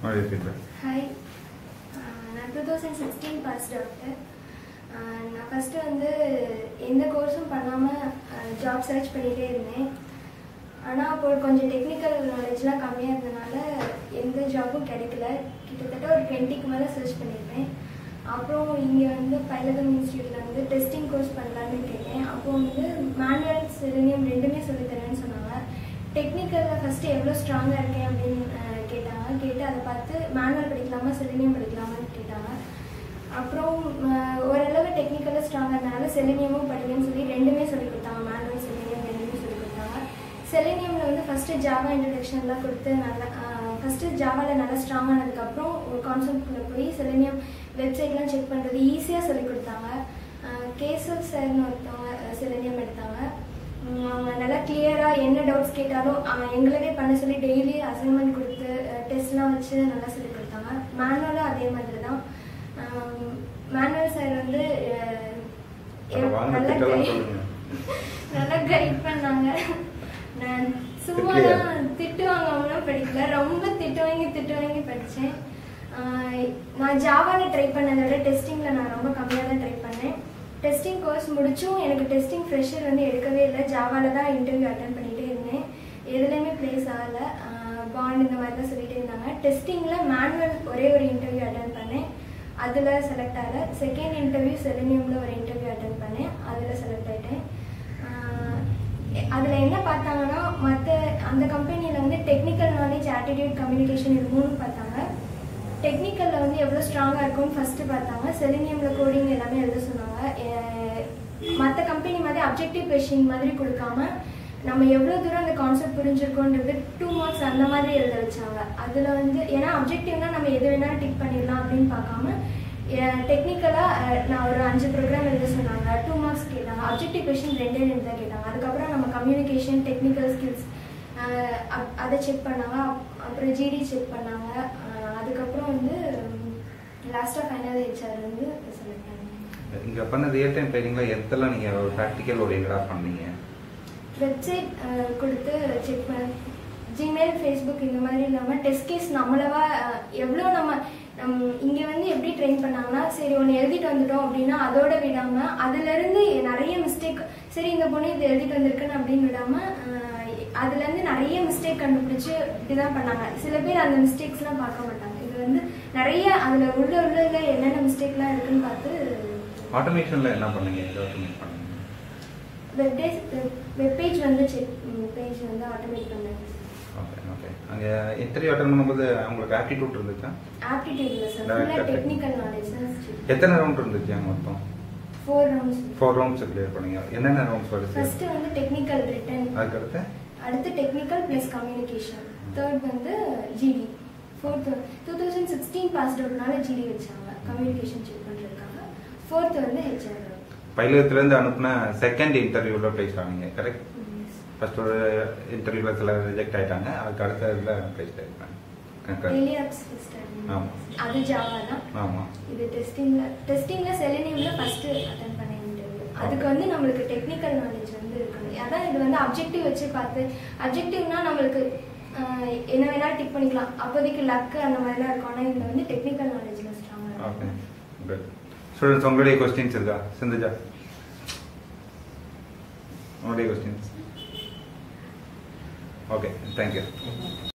உங்களுடைய feedback hi நான் two thousand sixteen pass doctor நான் ஃபஸ்ட்டு வந்து எந்த கோர்ஸும் பண்ணாமல் ஜாப் சர்ச் பண்ணிகிட்டே இருந்தேன் ஆனால் அப்போ கொஞ்சம் டெக்னிக்கல் நாலேஜ்லாம் கம்மியாக இருந்தனால எந்த ஜாபும் கிடைக்கல கிட்டத்தட்ட ஒரு டுவெண்ட்டிக்கு மேலே சர்ச் பண்ணியிருப்பேன் அப்புறம் இங்கே வந்து பைலகம் இன்ஸ்டியூட்டில் வந்து டெஸ்டிங் கோர்ஸ் பண்ணலான்னு கேட்டேன் அப்போ வந்து மேனுவல் சிலினியம் ரெண்டுமே சொல்லித் தரேன்னு சொன்னாங்க டெக்னிக்கலில் ஃபஸ்ட்டு எவ்வளோ ஸ்ட்ராங்காக இருக்கேன் அப்படின்னு அஹ், கேட்டாங்க கேட்டு அதை பார்த்து மேனுவல் படிக்கலாமா செலினியம் படிக்கலாமான்னு கேட்டாங்க அப்புறம் அஹ், ஓரளவு டெக்னிக்கலாக ஸ்ட்ராங்காக இருந்தனால செலினியமும் படிங்கன்னு சொல்லி ரெண்டுமே சொல்லி கொடுத்தாங்க மேனுவல் செலினியம் ரெண்டுமே சொல்லி கொடுத்தாங்க செலினியமில் வந்து ஃபஸ்ட்டு ஜாவா இன்ட்ரடக்ஷன்லாம் கொடுத்து நல்லா ஃபஸ்ட்டு ஜாவாவில் நல்லா ஸ்ட்ராங் ஆனதுக்கப்புறம் ஒரு கான்செப்ட்குள்ளே போய் செலினியம் வெப்சைட்லாம் செக் பண்ணுறது ஈஸியாக சொல்லி கொடுத்தாங்க கேசவ் சார்னு ஒருத்தவங்க செலினியம் எடுத்தாங்க உம், அவங்க நல்லா கிளியராக என்ன டவுட்ஸ் கேட்டாலும் அஹ், எங்களவே பண்ண சொல்லி டெய்லி அசைன்மெண்ட் கொடுத்து டெஸ்ட்லாம் வச்சு நல்லா சொல்லி கொடுத்தாங்க மேனுவலும் அதே மாதிரி தான் மேனுவல் சார் வந்து அஹ், எவ்- வாங்க நல்லா திட்டலாம் guide- சொல்லுங்க நல்லா கைட் பண்ணாங்க நான் சும்மா திட்டலையா? தான் திட்டு வாங்காமலாம் படிக்கல ரொம்ப திட்டு வாங்கி திட்டு வாங்கி படித்தேன் நான் ஜாவாவில் ட்ரை பண்ணதை விட டெஸ்டிங்கில் நான் ரொம்ப கம்மியாக தான் ட்ரை பண்ணேன் டெஸ்டிங் கோர்ஸ் முடிச்சும் எனக்கு டெஸ்டிங் ஃப்ரெஷர் வந்து எடுக்கவே இல்லை ஜாவாவில் தான் இன்டர்வியூ அட்டன் பண்ணிகிட்டே இருந்தேன் எதுலேயுமே ப்ளேஸ் ஆகலை பாண்ட் இந்த மாதிரி தான் சொல்லிட்டே இருந்தாங்க டெஸ்டிங்கில் மேனுவல் ஒரே ஒரு இன்டர்வியூ அட்டன் பண்ணேன் அதில் செலக்ட் ஆகல செகண்ட் இன்டர்வியூ செலினியமில் ஒரு இன்டர்வியூ அட்டன் பண்ணேன் அதில் செலக்ட் ஆகிட்டேன் அதில் என்ன பார்த்தாங்கன்னா மற்ற அந்த கம்பெனியில் வந்து டெக்னிக்கல் நாலேஜ் ஆட்டிடியூட் கம்யூனிகேஷன் இது மூணு பார்த்தாங்க டெக்னிக்கலில் வந்து எவ்வளோ ஸ்ட்ராங்காக இருக்கும்னு ஃபஸ்ட்டு பார்த்தாங்க செலினியமில் கோடிங் எல்லாமே எழுத சொன்னாங்க மற்ற கம்பெனி மாதிரி அப்ஜெக்டிவ் கொஷின் மாதிரி கொடுக்காம நம்ம எவ்வளோ தூரம் அந்த கான்செப்ட் புரிஞ்சிருக்கோன்றது டூ மார்க்ஸ் அந்த மாதிரி எழுத வச்சாங்க அதில் வந்து ஏன்னா அப்ஜெக்டிவ்னா நம்ம எது வேணாலும் டிக் பண்ணிடலாம் அப்படின்னு பார்க்காம டெக்னிக்கலாக நான் ஒரு அஞ்சு ப்ரோக்ராம் எழுத சொன்னாங்க டூ மார்க்ஸ் கேட்டாங்க அப்ஜெக்டிவ் கொஷின் ரெண்டே ரெண்டு தான் கேட்டாங்க அதுக்கப்புறம் நம்ம கம்யூனிகேஷன் டெக்னிக்கல் ஸ்கில்ஸ் அதை செக் பண்ணாங்க அப்- அப்புறம் ஜிடி செக் பண்ணாங்க அஹ் அதுக்கப்புறம் வந்து லாஸ்ட்டாக ஃபைனல் ஹெச்ஆர் வந்து செலக்ட் பண்ணாங்க இங்க பண்ணது ஏர் டைம் ட்ரைனிங்ல எத்தெல்லாம் நீங்க ஒரு ப்ராக்டிக்கல் ஓரியன்டா பண்ணீங்க வெப்சைட் கொடுத்து செக் பண்ண ஜிமெயில் ஃபேஸ்புக் இந்த மாதிரி இல்லாமல் டெஸ்ட் கேஸ் நம்மளவா அஹ், எவ்வளோ நம்ம நம் இங்கே வந்து எப்படி ட்ரெயின் பண்ணாங்கன்னா சரி ஒன்று எழுதிட்டு வந்துட்டோம் அப்படின்னா அதோட விடாமல் அதுலேருந்து நிறைய மிஸ்டேக் சரி இந்த பொண்ணு இது எழுதிட்டு வந்திருக்குன்னு அப்படின்னு விடாமல் அதுலேருந்து நிறைய மிஸ்டேக் கண்டுபிடிச்சு இப்படி தான் பண்ணாங்க சில பேர் அந்த மிஸ்டேக்ஸ்லாம் பார்க்க மாட்டாங்க இது வந்து நிறைய அதில் உள்ள உள்ள உள்ள என்னென்ன மிஸ்டேக்லாம் இருக்குன்னு பார்த்து ஆட்டோமேஷன்ல என்ன பண்ணீங்க எது ஆட்டோமேட் பண்ணீங்க வெப் வெப்பேஜ் வந்து செக் பேஜ் வந்து ஆட்டோமேட் பண்ணேன் ஓகே ஓகே அங்க இன்டர்வியூ அட்டன் பண்ணும்போது உங்களுக்கு ஆப்டிடியூட் இருந்துச்சா ஆப்டிடியூட் இல்லை சார் Direct ஃபுல்லாக technical. டெக்னிக்கல் நாலேஜ் தான் எத்தனை ரவுண்ட் இருந்துச்சு அங்க மொத்தம் four rounds four rounds clear பண்ணீங்க என்னென்ன ரவுண்ட்ஸ் வருது ஃபர்ஸ்ட் வந்து டெக்னிக்கல் ரிட்டன் அதுக்கடுத்து அடுத்து டெக்னிக்கல் ப்ளஸ் கம்யூனிகேஷன் தேர்ட் வந்து GD fourth two thousand sixteen pass அவுட்னால ஜிடி வச்சாங்க கம்யூனிகேஷன் செக் பண்ணுறதுக்காக ஃபோர்த் வந்து ஹெச்ஆர் பயிலகத்துல இருந்து அனுப்புன செகண்ட் இன்டர்வியூல பிளேஸ் ஆனீங்க கரெக்ட் ஃபர்ஸ்ட் ஒரு இன்டர்வியூல சில ரிஜெக்ட் ஆயிட்டாங்க அதுக்கு அடுத்த இதுல பிளேஸ் ஆயிருக்காங்க டெலிஆப்ஸ் ஆமா. அது ஜாவா தான் ஆமா இது டெஸ்டிங்ல டெஸ்டிங்ல செலினியம்ல ஃபர்ஸ்ட் அட்டன் பண்ண இன்டர்வியூ அதுக்கு வந்து நம்மளுக்கு டெக்னிக்கல் நாலேஜ் வந்து இருக்கணும் அதான் இது வந்து அப்ஜெக்டிவ் வச்சு பார்த்து அப்ஜெக்டிவ்னா நம்மளுக்கு ஆஹ், என்ன வேணாலும் டிக் பண்ணிக்கலாம் அப்போதைக்கு லக்கு அந்த மாதிரிலாம் இருக்கும் ஆனால் இதில் வந்து டெக்னிக்கல் நாலேஜ்ல ஸ்ட்ராங்காக ஓகே இருக்கும் குட் ஸ்டூடெண்ட்ஸ் உங்களுடைய கொஸ்டின்ஸ் இருக்கா சிந்துஜா உங்களுடைய கொஸ்டின்ஸ் ஓகே தேங்க்யூ